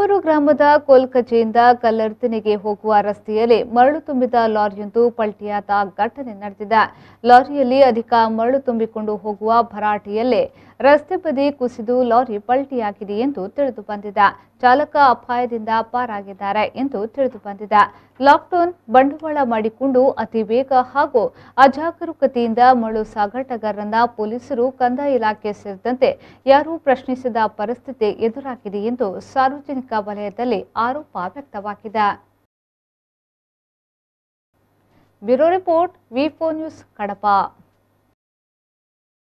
ಬೀರೂರು ಗ್ರಾಮದ ಕೋಲ್ಕಜೆಯಿಂದ ಕಲ್ಲರ್ತಿನಿಗೆ ಹೋಗುವ ರಸ್ತೆಯಲ್ಲಿ ಮರಳು ತುಂಬಿದ ಲಾರಿಯೊಂದು ಪಲ್ಟಿಯಾದ ಘಟನೆ ನಡೆದಿದೆ ಲಾರಿಯಲ್ಲಿ ಅಧಿಕ ಮರಳು ತುಂಬಿಕೊಂಡು ಹೋಗುವ ಭರಾಟೆಯಲ್ಲೇ ರಸ್ತೆ ಬದಿ ಕುಸಿದು ಲಾರಿ ಪಲ್ಟಿಯಾಗಿದೆ ಎಂದು ತಿಳಿದು ಬಂದಿದೆ ಚಾಲಕ ಅಪಾಯದಿಂದ ಪಾರಾಗಿದ್ದಾರೆ ಎಂದು ತಿಳಿದು ಬಂದಿದೆ ಲಾಕ್ಡೌನ್ ಬಂಡವಾಳ ಮಾಡಿಕೊಂಡು ಅತಿ ವೇಗ ಹಾಗೂ ಅಜಾಗರೂಕತೆಯಿಂದ ಮರಳು ಸಾಗಾಟಗಾರರನ್ನ ಪೊಲೀಸರು ಕಂದಾಯ ಇಲಾಖೆ ಸೇರಿದಂತೆ ಯಾರೂ ಪ್ರಶ್ನಿಸದ ಪರಿಸ್ಥಿತಿ ಎದುರಾಗಿದೆ ಎಂದು ಸಾರ್ವಜನಿಕ ವಲಯದಲ್ಲಿ ಆರೋಪ ವ್ಯಕ್ತವಾಗಿದೆ bureau report V news Kadapa